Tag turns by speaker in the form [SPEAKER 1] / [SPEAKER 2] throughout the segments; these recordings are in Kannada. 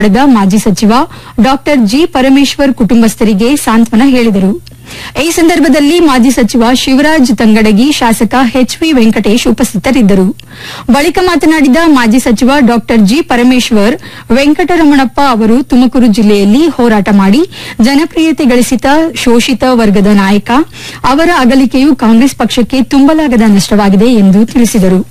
[SPEAKER 1] ಪಡೆದ ಮಾಜಿ ಸಚಿವ ಡಾಕ್ಟರ್ ಜಿ ಪರಮೇಶ್ವರ್ ಕುಟುಂಬಸ್ಥರಿಗೆ ಸಾಂತ್ವನ ಹೇಳಿದರು ಈ ಸಂದರ್ಭದಲ್ಲಿ ಮಾಜಿ ಸಚಿವ ಶಿವರಾಜ್ ತಂಗಡಗಿ ಶಾಸಕ ಎಚ್ವಿ ವೆಂಕಟೇಶ್ ಉಪಸ್ಥಿತರಿದ್ದರು ಬಳಿಕ ಮಾತನಾಡಿದ ಮಾಜಿ ಸಚಿವ ಡಾಕ್ಟರ್ ಜಿ ಪರಮೇಶ್ವರ್ ವೆಂಕಟರಮಣಪ್ಪ ಅವರು ತುಮಕೂರು ಜಿಲ್ಲೆಯಲ್ಲಿ ಹೋರಾಟ ಮಾಡಿ ಜನಪ್ರಿಯತೆ ಗಳಿಸಿದ ಶೋಷಿತ ವರ್ಗದ ನಾಯಕ ಅವರ ಅಗಲಿಕೆಯು ಕಾಂಗ್ರೆಸ್ ಪಕ್ಷಕ್ಕೆ ತುಂಬಲಾಗದ ನಷ್ಟವಾಗಿದೆ ಎಂದು ತಿಳಿಸಿದರು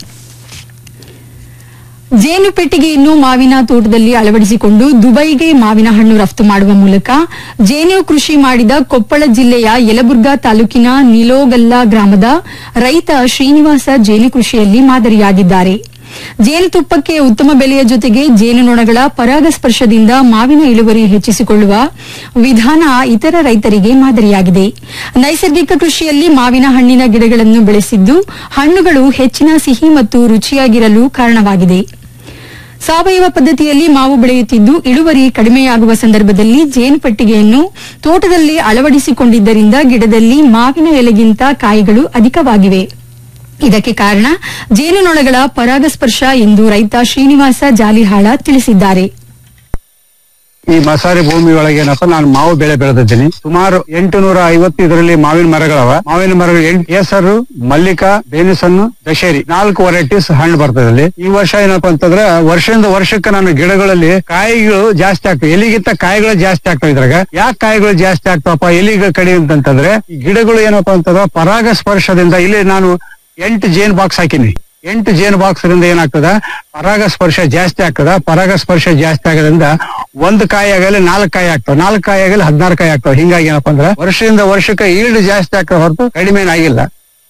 [SPEAKER 1] ಜೇನು ಪೆಟ್ಟಿಗೆಯನ್ನು ಮಾವಿನ ತೋಟದಲ್ಲಿ ಅಳವಡಿಸಿಕೊಂಡು ದುಬೈಗೆ ಮಾವಿನ ಹಣ್ಣು ರಫ್ತು ಮಾಡುವ ಮೂಲಕ ಜೇನು ಕೃಷಿ ಮಾಡಿದ ಕೊಪ್ಪಳ ಜಿಲ್ಲೆಯ ಯಲಬುರ್ಗಾ ತಾಲೂಕಿನ ನಿಲೋಗಲ್ಲ ಗ್ರಾಮದ ರೈತ ಶ್ರೀನಿವಾಸ ಜೇನು ಕೃಷಿಯಲ್ಲಿ ಮಾದರಿಯಾಗಿದ್ದಾರೆ ಜೇನುತುಪ್ಪಕ್ಕೆ ಉತ್ತಮ ಬೆಲೆಯ ಜೊತೆಗೆ ಜೇನುನೊಣಗಳ ಪರಾಗಸ್ಪರ್ಶದಿಂದ ಮಾವಿನ ಇಳುವರಿ ಹೆಚ್ಚಿಸಿಕೊಳ್ಳುವ ವಿಧಾನ ಇತರ ರೈತರಿಗೆ ಮಾದರಿಯಾಗಿದೆ ನೈಸರ್ಗಿಕ ಕೃಷಿಯಲ್ಲಿ ಮಾವಿನ ಹಣ್ಣಿನ ಗಿಡಗಳನ್ನು ಬೆಳೆಸಿದ್ದು ಹಣ್ಣುಗಳು ಹೆಚ್ಚಿನ ಸಿಹಿ ಮತ್ತು ರುಚಿಯಾಗಿರಲು ಕಾರಣವಾಗಿದೆ ಸಾವಯವ ಪದ್ಧತಿಯಲ್ಲಿ ಮಾವು ಬೆಳೆಯುತ್ತಿದ್ದು ಇಳುವರಿ ಕಡಿಮೆಯಾಗುವ ಸಂದರ್ಭದಲ್ಲಿ ಜೇನು ಪೆಟ್ಟಿಗೆಯನ್ನು ತೋಟದಲ್ಲಿ ಅಳವಡಿಸಿಕೊಂಡಿದ್ದರಿಂದ ಗಿಡದಲ್ಲಿ ಮಾವಿನ ಎಲೆಗಿಂತ ಕಾಯಿಗಳು ಅಧಿಕವಾಗಿವೆ ಇದಕ್ಕೆ ಕಾರಣ ಜೇನುನೊಣಗಳ ಪರಾಗಸ್ಪರ್ಶ ಎಂದು ರೈತ ಶ್ರೀನಿವಾಸ ಜಾಲಿಹಾಳ ತಿಳಿಸಿದ್ದಾರೆ
[SPEAKER 2] ಈ ಮಸಾರಿ ಭೂಮಿ ಒಳಗೆ ಏನಪ್ಪ ನಾನು ಮಾವು ಬೆಳೆ ಬೆಳೆದಿದ್ದೀನಿ ಸುಮಾರು ಎಂಟು ನೂರ ಐವತ್ತು ಇದರಲ್ಲಿ ಮಾವಿನ ಮರಗಳವ ಮಾವಿನ ಮರಗಳು ಎಂಟು ಕೇಸರು ಮಲ್ಲಿಕಾ ಬೇನಿಸನ್ನು ದಶೇರಿ ನಾಲ್ಕು ವೆರೈಟೀಸ್ ಹಣ್ಣು ಬರ್ತದೆ ಇಲ್ಲಿ ಈ ವರ್ಷ ಏನಪ್ಪಾ ಅಂತಂದ್ರೆ ವರ್ಷದಿಂದ ವರ್ಷಕ್ಕೆ ನಾನು ಗಿಡಗಳಲ್ಲಿ ಕಾಯಿಗಳು ಜಾಸ್ತಿ ಆಗ್ತವೆ ಎಲಿಗಿಂತ ಕಾಯಿಗಳು ಜಾಸ್ತಿ ಆಗ್ತವೆ ಇದ್ರಾಗ ಯಾಕೆ ಕಾಯಿಗಳು ಜಾಸ್ತಿ ಆಗ್ತಾವಪ್ಪ ಎಲಿಗ ಕಡಿ ಅಂತಂತಂದ್ರೆ ಈ ಗಿಡಗಳು ಏನಪ್ಪಾ ಅಂತಂದ್ರೆ ಪರಾಗ ಸ್ಪರ್ಶದಿಂದ ಇಲ್ಲಿ ನಾನು ಎಂಟು ಜೇನ್ ಬಾಕ್ಸ್ ಹಾಕಿನಿ ಎಂಟು ಜೇನು ಬಾಕ್ಸ್ ರಿಂದ ಏನಾಗ್ತದ ಪರಾಗ ಸ್ಪರ್ಶ ಜಾಸ್ತಿ ಆಗ್ತದ ಪರಾಗ ಸ್ಪರ್ಶ ಜಾಸ್ತಿ ಆಗೋದ್ರಿಂದ ಒಂದು ಕಾಯಿ ಆಗಲಿ ನಾಲ್ಕು ಕಾಯಿ ಆಗ್ತಾವ ನಾಲ್ಕು ಕಾಯಿ ಆಗಲಿ ಹದಿನಾರು ಕಾಯಿ ಆಗ್ತಾವ ಹಿಂಗಾಗಿ ಏನಪ್ಪಾ ಅಂದ್ರೆ ವರ್ಷದಿಂದ ವರ್ಷಕ್ಕೆ ಈಲ್ಡ್ ಜಾಸ್ತಿ ಆಗ್ತಾವ ಹೊರತು ಕಡಿಮೆ ಆಗಿಲ್ಲ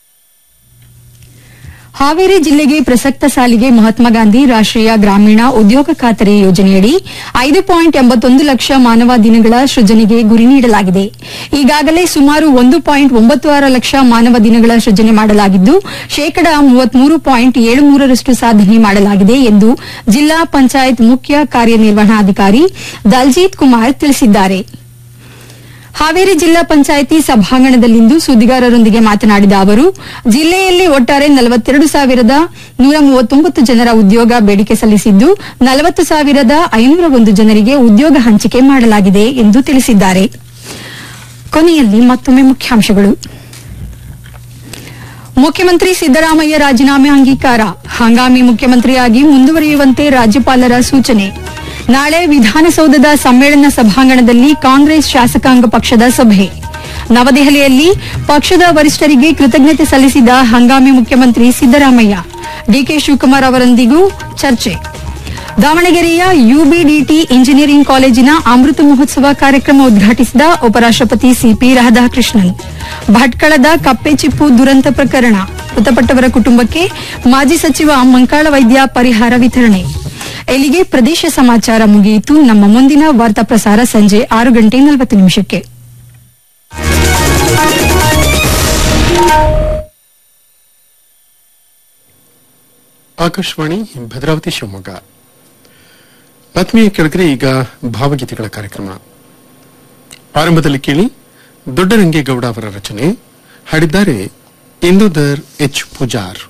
[SPEAKER 1] ಹಾವೇರಿ ಜಿಲ್ಲೆಗೆ ಪ್ರಸಕ್ತ ಸಾಲಿಗೆ ಮಹಾತ್ಮ ಗಾಂಧಿ ರಾಷ್ಟೀಯ ಗ್ರಾಮೀಣ ಉದ್ಯೋಗ ಖಾತರಿ ಯೋಜನೆಯಡಿ ಐದು ಪಾಯಿಂಟ್ ಎಂಬತ್ತೊಂದು ಲಕ್ಷ ಮಾನವ ದಿನಗಳ ಸೃಜನೆಗೆ ಗುರಿ ನೀಡಲಾಗಿದೆ ಈಗಾಗಲೇ ಸುಮಾರು ಒಂದು ಪಾಯಿಂಟ್ ಒಂಬತ್ತು ಆರು ಲಕ್ಷ ಮಾನವ ದಿನಗಳ ಸೃಜನೆ ಮಾಡಲಾಗಿದ್ದು ಶೇಕಡಾ ಮೂವತ್ಮೂರು ಪಾಯಿಂಟ್ ಏಳು ಮೂರರಷ್ಟು ಸಾಧನೆ ಮಾಡಲಾಗಿದೆ ಎಂದು ಜಿಲ್ಲಾ ಪಂಚಾಯತ್ ಮುಖ್ಯ ಕಾರ್ಯನಿರ್ವಹಣಾಧಿಕಾರಿ ದಲ್ಜೀತ್ ಕುಮಾರ್ ತಿಳಿಸಿದ್ದಾರೆ ಹಾವೇರಿ ಜಿಲ್ಲಾ ಪಂಚಾಯಿತಿ ಸಭಾಂಗಣದಲ್ಲಿಂದು ಸುದ್ದಿಗಾರರೊಂದಿಗೆ ಮಾತನಾಡಿದ ಅವರು ಜಿಲ್ಲೆಯಲ್ಲಿ ಒಟ್ಟಾರೆ ನಲವತ್ತೆರಡು ಸಾವಿರದ ನೂರ ಮೂವತ್ತೊಂಬತ್ತು ಜನರ ಉದ್ಯೋಗ ಬೇಡಿಕೆ ಸಲ್ಲಿಸಿದ್ದು ನಲವತ್ತು ಸಾವಿರದ ಐನೂರ ಒಂದು ಜನರಿಗೆ ಉದ್ಯೋಗ ಹಂಚಿಕೆ ಮಾಡಲಾಗಿದೆ ಎಂದು ತಿಳಿಸಿದ್ದಾರೆ ಕೊನೆಯಲ್ಲಿ ಮತ್ತೊಮ್ಮೆ ಮುಖ್ಯಾಂಶಗಳು ಮುಖ್ಯಮಂತ್ರಿ ಸಿದ್ದರಾಮಯ್ಯ ರಾಜೀನಾಮೆ ಅಂಗೀಕಾರ ಹಂಗಾಮಿ ಮುಖ್ಯಮಂತ್ರಿಯಾಗಿ ಮುಂದುವರಿಯುವಂತೆ ರಾಜ್ಯಪಾಲರ ಸೂಚನೆ ನಾಳೆ ವಿಧಾನಸೌಧದ ಸಮ್ಮೇಳನ ಸಭಾಂಗಣದಲ್ಲಿ ಕಾಂಗ್ರೆಸ್ ಶಾಸಕಾಂಗ ಪಕ್ಷದ ಸಭೆ ನವದೆಹಲಿಯಲ್ಲಿ ಪಕ್ಷದ ವರಿಷ್ಠರಿಗೆ ಕೃತಜ್ಞತೆ ಸಲ್ಲಿಸಿದ ಹಂಗಾಮಿ ಮುಖ್ಯಮಂತ್ರಿ ಸಿದ್ದರಾಮಯ್ಯ ಡಿಕೆ ಶಿವಕುಮಾರ್ ಅವರೊಂದಿಗೂ ಚರ್ಚೆ ದಾವಣಗೆರೆಯ ಯುಬಿಡಿಟಿ ಇಂಜಿನಿಯರಿಂಗ್ ಕಾಲೇಜಿನ ಅಮೃತ ಮಹೋತ್ಸವ ಕಾರ್ಯಕ್ರಮ ಉದ್ಘಾಟಿಸಿದ ಉಪರಾಷ್ಟಪತಿ ಸಿಪಿ ರಾಧಾಕೃಷ್ಣನ್ ಭಟ್ಕಳದ ಕಪ್ಪೆಚಿಪ್ಪು ದುರಂತ ಪ್ರಕರಣ ಮೃತಪಟ್ಟವರ ಕುಟುಂಬಕ್ಕೆ ಮಾಜಿ ಸಚಿವ ಮಂಕಾಳ ವೈದ್ಯ ಪರಿಹಾರ ವಿತರಣೆ ಇಲ್ಲಿಗೆ ಪ್ರದೇಶ ಸಮಾಚಾರ ಮುಗಿಯಿತು ನಮ್ಮ ಮುಂದಿನ ವಾರ್ತಾ ಪ್ರಸಾರ ಸಂಜೆ ಆರು ಗಂಟೆ ನಲವತ್ತು ನಿಮಿಷಕ್ಕೆ
[SPEAKER 3] ಆಕಾಶವಾಣಿ ಭದ್ರಾವತಿ ಶಿವಮೊಗ್ಗ ಆತ್ಮೀಯ ಕೆಳಗರೆ ಈಗ ಭಾವಗೀತೆಗಳ ಕಾರ್ಯಕ್ರಮ ಆರಂಭದಲ್ಲಿ ಕೇಳಿ ದೊಡ್ಡರಂಗೇಗೌಡ ಅವರ ರಚನೆ ಹಾಡಿದ್ದಾರೆ ಇಂದುದರ್ ಎಚ್ ಪೂಜಾರ್